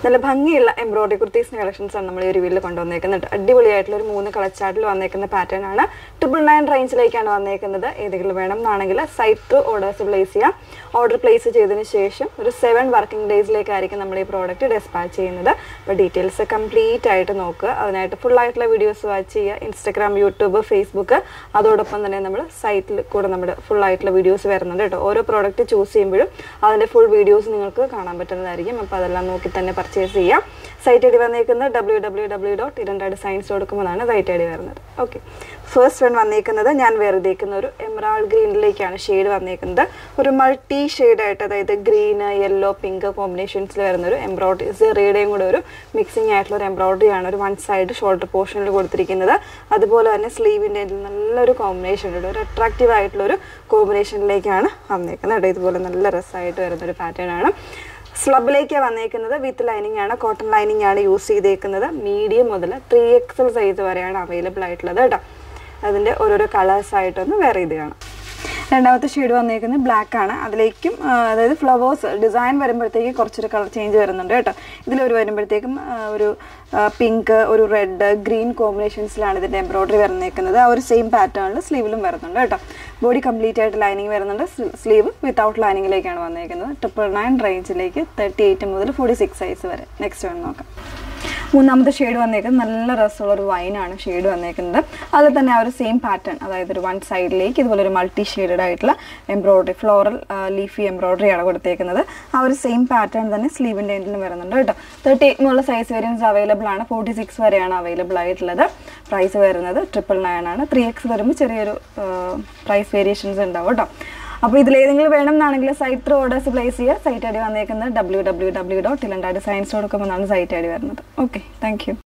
നല്ല ഭംഗിയുള്ള embroidery കുർത്തീസിന് collections ആണ് നമ്മൾ ഈ ഒരു വീട്ടിൽ കൊണ്ടുവന്നേക്കുന്നത് അടിപൊളിയായിട്ടുള്ള ഒരു മൂന്ന് കളർ ചാർട്ടിൽ വന്നേക്കുന്ന പാറ്റേൺ ആണ് ട്രിപ്പിൾ നയൻ റേഞ്ചിലേക്കാണ് വന്നേക്കുന്നത് ഏതെങ്കിലും വേണം എന്നാണെങ്കിൽ സൈറ്റ് ത്രൂ ഓർഡേഴ്സ് പ്ലേസ് ചെയ്യാം ഓർഡർ പ്ലേസ് ചെയ്തതിന് ശേഷം ഒരു സെവൻ വർക്കിംഗ് ഡേയ്സിലേക്കായിരിക്കും നമ്മൾ ഈ പ്രോഡക്റ്റ് ഡെസ്പാച്ച് ചെയ്യുന്നത് അപ്പോൾ ഡീറ്റെയിൽസ് കംപ്ലീറ്റ് ആയിട്ട് നോക്കുക അതിനായിട്ട് ഫുൾ ആയിട്ടുള്ള വീഡിയോസ് വാച്ച് ചെയ്യുക ഇൻസ്റ്റഗ്രാം യൂട്യൂബ് ഫേസ്ബുക്ക് അതോടൊപ്പം തന്നെ നമ്മൾ സൈറ്റിൽ കൂടെ നമ്മുടെ ഫുൾ ആയിട്ടുള്ള വീഡിയോസ് വരുന്നുണ്ട് കേട്ടോ ഓരോ പ്രോഡക്റ്റ് ചൂസ് ചെയ്യുമ്പോഴും അതിൻ്റെ ഫുൾ വീഡിയോസ് നിങ്ങൾക്ക് കാണാൻ പറ്റുന്നതായിരിക്കും അപ്പോൾ അതെല്ലാം നോക്കി തന്നെ പർച്ചേസ് ചെയ്യാം സൈറ്റ് ഐ ഡി വന്നേക്കുന്നത് ഡബ്ല്യൂ ഡബ്ല്യൂ ഡബ്ല്യൂ ഡോട്ട് ഇരണ്ട ഡിസൈൻസ് ഡോട്ട് കോം എന്നാണ് സൈറ്റ് ഐ ഡി വരുന്നത് ഓക്കെ ഫസ്റ്റ് വൺ വന്നേക്കുന്നത് ഞാൻ വെറുതേക്കുന്ന ഒരു എമറാൾഡ് ഗ്രീനിലേക്കാണ് ഷെയ്ഡ് വന്നേക്കുന്നത് ഒരു മൾട്ടി ആയിട്ട് അതായത് ഗ്രീന് യെല്ലോ പിങ്ക് കോമ്പിനേഷൻസിൽ വരുന്ന ഒരു എംബ്രോയിഡറി സെറിയുടെയും കൂടെ ഒരു മിക്സിംഗ് ആയിട്ടുള്ള ഒരു എംബ്രോയിഡറി ആണ് ഒരു വൺ സൈഡ് ഷോൾഡർ പോർഷനിൽ കൊടുത്തിരിക്കുന്നത് അതുപോലെ തന്നെ സ്ലീവിൻ്റെ നല്ലൊരു കോമ്പിനേഷൻ ഉണ്ട് ഒരു അട്രാക്റ്റീവ് ആയിട്ടുള്ള ഒരു കോമ്പിനേഷനിലേക്കാണ് വന്നേക്കുന്നത് കേട്ടോ ഇതുപോലെ നല്ല രസമായിട്ട് വരുന്ന ഒരു പാറ്റേൺ ആണ് സ്ലബിലേക്ക് വന്നേക്കുന്നത് വിത്ത് ലൈനിങ് ആണ് കോട്ടൺ ലൈനിങ് ആണ് യൂസ് ചെയ്തേക്കുന്നത് മീഡിയം മുതൽ ത്രീ എക്സൽ സൈസ് വരെയാണ് അവൈലബിൾ ആയിട്ടുള്ളത് കേട്ടോ അതിൻ്റെ ഓരോരോ കളേഴ്സ് ആയിട്ടൊന്ന് വേറെ ഇത് കാണാം രണ്ടാമത്തെ ഷെയ്ഡ് വന്നേക്കുന്നത് ബ്ലാക്ക് ആണ് അതിലേക്കും ആ, അതായത് ഫ്ലവേഴ്സ് ഡിസൈൻ വരുമ്പോഴത്തേക്ക് കുറച്ചൊരു കളർ ചേഞ്ച് വരുന്നുണ്ട് കേട്ടോ ഇതിലൊരു വരുമ്പോഴത്തേക്കും ആ, ഒരു പിങ്ക് ഒരു റെഡ് ഗ്രീൻ കോമ്പിനേഷൻസിലാണ് ഇതിൻ്റെ എംബ്രോയിഡറി വരുന്നേക്കുന്നത് ആ ഒരു സെയിം പാറ്റേണിൽ സ്ലീവിലും വരുന്നുണ്ട് കേട്ടോ ബോഡി കംപ്ലീറ്റ് ആയിട്ട് ലൈനിങ് വരുന്നുണ്ട് സ്ലീവ് വിത്തൗട്ട് ലൈനിങ്ങിലേക്കാണ് വന്നേക്കുന്നത് ട്രിപ്പിൾ നയൻ റേഞ്ചിലേക്ക് തേർട്ടി എയ്റ്റ് മുതൽ ഫോർട്ടി സിക്സ് സൈസ് വരെ നെക്സ്റ്റ് വേണം നോക്കാം മൂന്നാമത്തെ ഷെയ്ഡ് വന്നേക്കുന്നത് നല്ല രസമുള്ള ഒരു വൈനാണ് ഷെയ്ഡ് വന്നേക്കുന്നത് അതിൽ തന്നെ ആ ഒരു സെയിം പാറ്റേൺ അതായത് ഒരു വൺ സൈഡിലേക്ക് ഇതുപോലെ ഒരു മൾട്ടി ഷെയ്ഡഡ് ആയിട്ടുള്ള എംബ്രോയിഡറി ഫ്ലോറൽ ലീഫി എംബ്രോയിഡറി ആണ് കൊടുത്തേക്കുന്നത് ആ ഒരു സെയിം പാറ്റേൺ തന്നെ സ്ലീവിൻ്റെ എൻഡിലും വരുന്നുണ്ട് കേട്ടോ തേർട്ടി എയ്റ്റ് മുതലുള്ള സൈസ് വേരിയൻസ് അവൈലബിൾ ആണ് ഫോർട്ടി സിക്സ് വരെയാണ് അവൈലബിൾ ആയിട്ടുള്ളത് പ്രൈസ് വരുന്നത് ട്രിപ്പിൾ നയൻ ആണ് ത്രീ എക്സ് വരുമ്പോൾ ചെറിയൊരു പ്രൈസ് വേരിയേഷൻസ് ഉണ്ടാവും കേട്ടോ അപ്പോൾ ഇതിലേതെങ്കിലും വേണം എന്നാണെങ്കിൽ സൈറ്റ് ത്രൂ ഓർഡേഴ്സ് പ്ലേസ് ചെയ്യുക സൈറ്റ് ഐ ഡി വന്നേക്കുന്നത് ഡബ്ല്യൂ ഡബ്ല്യൂ ഡബ്ല്യൂ ഡോട്ട് ഇലണ്ട ഡിസൈൻസ് ഡോട്ട് കോം എന്നാണ് സൈറ്റ് ഐ ഡി വരുന്നത് ഓക്കെ താങ്ക് യു